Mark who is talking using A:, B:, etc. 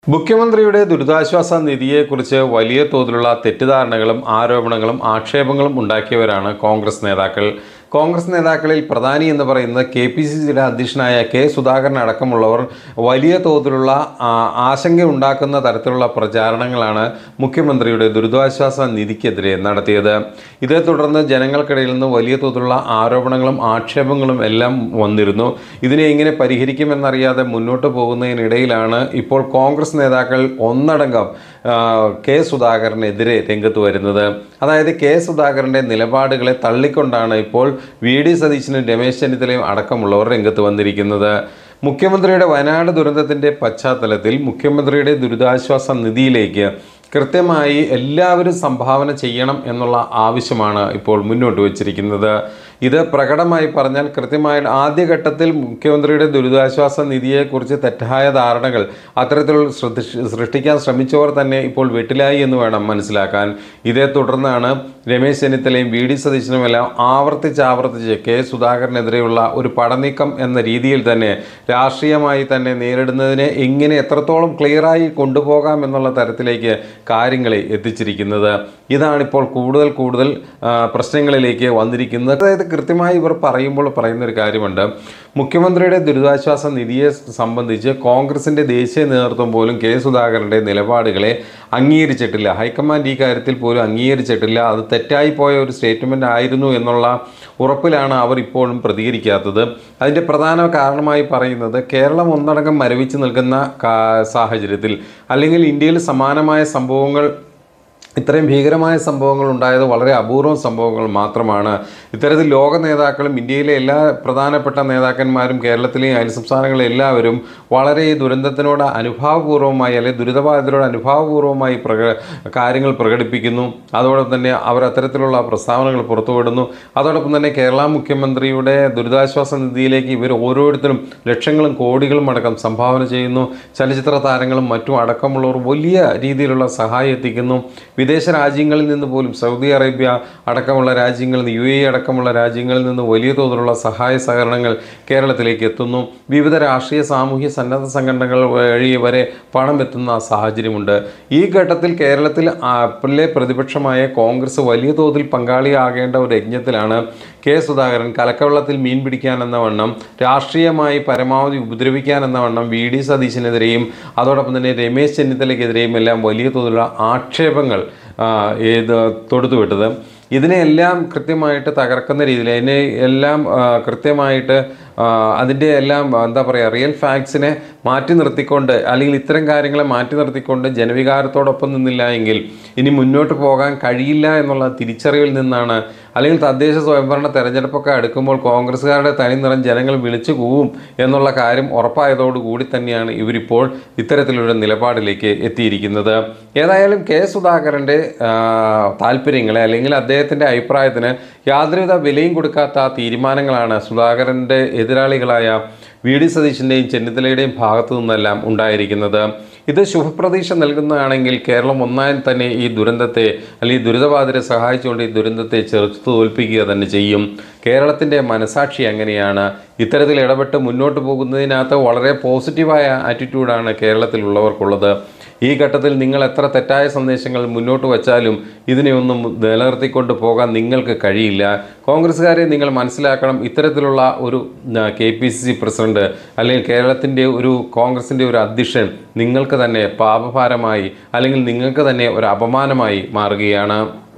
A: മുഖ്യമന്ത്രിയുടെ ദുരിതാശ്വാസ നിധിയെക്കുറിച്ച് വലിയ തോതിലുള്ള തെറ്റിദ്ധാരണകളും ആരോപണങ്ങളും ആക്ഷേപങ്ങളും ഉണ്ടാക്കിയവരാണ് കോൺഗ്രസ് നേതാക്കൾ കോൺഗ്രസ് നേതാക്കളിൽ പ്രധാനി എന്ന് പറയുന്നത് കെ പി സി സിയുടെ അധ്യക്ഷനായ കെ സുധാകരൻ അടക്കമുള്ളവർ വലിയ തോതിലുള്ള ആ, ആശങ്ക ഉണ്ടാക്കുന്ന തരത്തിലുള്ള പ്രചാരണങ്ങളാണ് മുഖ്യമന്ത്രിയുടെ ദുരിതാശ്വാസ നിധിക്കെതിരെ നടത്തിയത് ഇതേ തുടർന്ന് ജനങ്ങൾക്കിടയിൽ നിന്ന് വലിയ തോതിലുള്ള ആരോപണങ്ങളും ആക്ഷേപങ്ങളും എല്ലാം വന്നിരുന്നു ഇതിനെ എങ്ങനെ പരിഹരിക്കുമെന്നറിയാതെ മുന്നോട്ട് പോകുന്നതിനിടയിലാണ് ഇപ്പോൾ കോൺഗ്രസ് നേതാക്കൾ ഒന്നടങ്കം ആ, കെ സുധാകരനെതിരെ രംഗത്ത് വരുന്നത് അതായത് കെ സുധാകരൻ്റെ നിലപാടുകളെ തള്ളിക്കൊണ്ടാണ് ഇപ്പോൾ വി ഡി സതീശനും രമേശ് ചെന്നിത്തലയും അടക്കമുള്ളവർ രംഗത്ത് വന്നിരിക്കുന്നത് മുഖ്യമന്ത്രിയുടെ വയനാട് ദുരന്തത്തിൻ്റെ പശ്ചാത്തലത്തിൽ മുഖ്യമന്ത്രിയുടെ ദുരിതാശ്വാസ നിധിയിലേക്ക് കൃത്യമായി എല്ലാവരും സംഭാവന ചെയ്യണം എന്നുള്ള ആവശ്യമാണ് ഇപ്പോൾ മുന്നോട്ട് വച്ചിരിക്കുന്നത് ഇത് പ്രകടമായി പറഞ്ഞാൽ കൃത്യമായി ആദ്യഘട്ടത്തിൽ മുഖ്യമന്ത്രിയുടെ ദുരിതാശ്വാസ നിധിയെക്കുറിച്ച് തെറ്റായ ധാരണകൾ അത്തരത്തിലുള്ള ശ്രദ്ധ സൃഷ്ടിക്കാൻ ശ്രമിച്ചവർ തന്നെ ഇപ്പോൾ വെട്ടിലായി എന്ന് വേണം മനസ്സിലാക്കാൻ ഇതേ തുടർന്നാണ് രമേശ് ചെന്നിത്തലയും വി ഡി സതീശനുമെല്ലാം ആവർത്തിച്ച് ആവർത്തിച്ച് കെ സുധാകരനെതിരെയുള്ള ഒരു പടനീക്കം എന്ന രീതിയിൽ തന്നെ രാഷ്ട്രീയമായി തന്നെ നേരിടുന്നതിനെ എങ്ങനെ എത്രത്തോളം ക്ലിയറായി കൊണ്ടുപോകാം എന്നുള്ള തരത്തിലേക്ക് കാര്യങ്ങളെ എത്തിച്ചിരിക്കുന്നത് ഇതാണിപ്പോൾ കൂടുതൽ കൂടുതൽ ആ, പ്രശ്നങ്ങളിലേക്ക് വന്നിരിക്കുന്നത് അതായത് കൃത്യമായി ഇവർ പറയുമ്പോൾ പറയുന്ന ഒരു കാര്യമുണ്ട് മുഖ്യമന്ത്രിയുടെ ദുരിതാശ്വാസ നിധിയെ സംബന്ധിച്ച് കോൺഗ്രസിൻ്റെ ദേശീയ നേതൃത്വം പോലും കെ സുധാകരൻ്റെ നിലപാടുകളെ അംഗീകരിച്ചിട്ടില്ല ഹൈക്കമാൻഡ് ഈ കാര്യത്തിൽ പോലും അംഗീകരിച്ചിട്ടില്ല അത് തെറ്റായി പോയ ഒരു സ്റ്റേറ്റ്മെൻ്റ് ആയിരുന്നു എന്നുള്ള ഉറപ്പിലാണ് അവർ ഇപ്പോഴും പ്രതികരിക്കാത്തത് അതിൻ്റെ പ്രധാന കാരണമായി പറയുന്നത് കേരളം ഒന്നടങ്കം മരവിച്ച് നിൽക്കുന്ന കാ- സാഹചര്യത്തിൽ അല്ലെങ്കിൽ ഇന്ത്യയിൽ സമാനമായ സംഭവങ്ങൾ ഇത്രയും ഭീകരമായ സംഭവങ്ങൾ ഉണ്ടായത് വളരെ അപൂർവം സംഭവങ്ങൾ മാത്രമാണ് ഇത്തരത്തിൽ ലോക നേതാക്കളും ഇന്ത്യയിലെ എല്ലാ പ്രധാനപ്പെട്ട നേതാക്കന്മാരും കേരളത്തിലെയും അയൽ സംസ്ഥാനങ്ങളിലെ എല്ലാവരും വളരെ ഈ ദുരന്തത്തിനോട് അനുഭാവപൂർവ്വമായി അല്ലെങ്കിൽ ദുരിതബാധിതരോട് അനുഭാവപൂർവ്വമായി പ്രക കാര്യങ്ങൾ പ്രകടിപ്പിക്കുന്നു അതോടൊപ്പം തന്നെ അവർ അത്തരത്തിലുള്ള പ്രസ്താവനകൾ പുറത്തുവിടുന്നു അതോടൊപ്പം തന്നെ കേരള മുഖ്യമന്ത്രിയുടെ ദുരിതാശ്വാസ നിധിയിലേക്ക് ഇവർ ഓരോരുത്തരും ലക്ഷങ്ങളും കോടികളും അടക്കം സംഭാവന ചെയ്യുന്നു ചലച്ചിത്ര താരങ്ങളും മറ്റും അടക്കമുള്ളവർ വലിയ രീതിയിലുള്ള സഹായം എത്തിക്കുന്നു വിദേശ രാജ്യങ്ങളിൽ നിന്ന് പോലും സൗദി അറേബ്യ അടക്കമുള്ള രാജ്യങ്ങളിൽ നിന്ന് യു എ അടക്കമുള്ള രാജ്യങ്ങളിൽ നിന്ന് വലിയ തോതിലുള്ള സഹായ സഹകരണങ്ങൾ കേരളത്തിലേക്ക് എത്തുന്നു വിവിധ രാഷ്ട്രീയ സാമൂഹ്യ സന്നദ്ധ സംഘടനകൾ വഴി വരെ പണം എത്തുന്ന സാഹചര്യമുണ്ട് ഈ ഘട്ടത്തിൽ കേരളത്തിൽ ആ, ലെ പ്രതിപക്ഷമായ കോൺഗ്രസ് വലിയ തോതിൽ പങ്കാളിയാകേണ്ട ഒരു യജ്ഞത്തിലാണ് കെ സുധാകരൻ കലക്കവെള്ളത്തിൽ മീൻ പിടിക്കാൻ എന്ന വണ്ണം രാഷ്ട്രീയമായി പരമാവധി ഉപദ്രവിക്കാൻ എന്ന വണ്ണം വി ഡി സതീശനെതിരെയും അതോടൊപ്പം തന്നെ രമേശ് ചെന്നിത്തലയ്ക്കെതിരെയും എല്ലാം വലിയ തോതിലുള്ള ആക്ഷേപങ്ങൾ ആ, ഏത് തൊടുത്തുവിട്ടത് ഇതിനെല്ലാം കൃത്യമായിട്ട് തകർക്കുന്ന രീതിയിൽ അതിനെ എല്ലാം ആ, കൃത്യമായിട്ട് ആ, അതിൻ്റെ എല്ലാം എന്താ പറയുക റിയൽ ഫാക്ട്സിനെ മാറ്റി നിർത്തിക്കൊണ്ട് അല്ലെങ്കിൽ ഇത്തരം കാര്യങ്ങളെ മാറ്റി നിർത്തിക്കൊണ്ട് ജനവികാരത്തോടൊപ്പം നിന്നില്ല എങ്കിൽ ഇനി മുന്നോട്ട് പോകാൻ കഴിയില്ല എന്നുള്ള തിരിച്ചറിവിൽ നിന്നാണ് അല്ലെങ്കിൽ തദ്ദേശ സ്വയംഭരണ തെരഞ്ഞെടുപ്പൊക്കെ അടുക്കുമ്പോൾ കോൺഗ്രസ്സുകാരുടെ തനി നിറം ജനങ്ങൾ വിളിച്ചു കൂവും എന്നുള്ള കാര്യം ഉറപ്പായതോടുകൂടി തന്നെയാണ് ഇവരിപ്പോൾ ഇത്തരത്തിലൊരു നിലപാടിലേക്ക് എത്തിയിരിക്കുന്നത് ഏതായാലും കെ സുധാകരൻ്റെ ആ, താല്പര്യങ്ങളെ അല്ലെങ്കിൽ അദ്ദേഹത്തിൻ്റെ അഭിപ്രായത്തിന് യാതൊരുവിധ വിലയും കൊടുക്കാത്ത തീരുമാനങ്ങളാണ് സുധാകരൻ്റെ എതിരാളികളായ വി ഡി സതീശൻ്റെയും ചെന്നിത്തലയുടെയും ഭാഗത്തു നിന്നെല്ലാം ഉണ്ടായിരിക്കുന്നത് ഇത് ശുഭപ്രതീക്ഷ നൽകുന്നതാണെങ്കിൽ കേരളം ഒന്നായി തന്നെ ഈ ദുരന്തത്തെ അല്ലെങ്കിൽ ദുരിതബാധിതരെ സഹായിച്ചുകൊണ്ട് ഈ ദുരന്തത്തെ ചെറുത്തു തോൽപ്പിക്കുക തന്നെ ചെയ്യും കേരളത്തിൻ്റെ മനസാക്ഷി അങ്ങനെയാണ് ഇത്തരത്തിൽ ഇടപെട്ട് മുന്നോട്ട് പോകുന്നതിനകത്ത് വളരെ പോസിറ്റീവായ ആറ്റിറ്റ്യൂഡാണ് കേരളത്തിലുള്ളവർക്കുള്ളത് ഈ ഘട്ടത്തിൽ നിങ്ങൾ എത്ര തെറ്റായ സന്ദേശങ്ങൾ മുന്നോട്ട് വച്ചാലും ഇതിനെയൊന്നും നിലനിർത്തിക്കൊണ്ട് പോകാൻ നിങ്ങൾക്ക് കഴിയില്ല കോൺഗ്രസ്സുകാരെ നിങ്ങൾ മനസ്സിലാക്കണം ഇത്തരത്തിലുള്ള ഒരു K P C C president അല്ലെങ്കിൽ കേരളത്തിൻ്റെ ഒരു കോൺഗ്രസിൻ്റെ ഒരു അധ്യക്ഷൻ നിങ്ങൾക്ക് തന്നെ പാപഭാരമായി അല്ലെങ്കിൽ നിങ്ങൾക്ക് തന്നെ ഒരു അപമാനമായി മാറുകയാണ്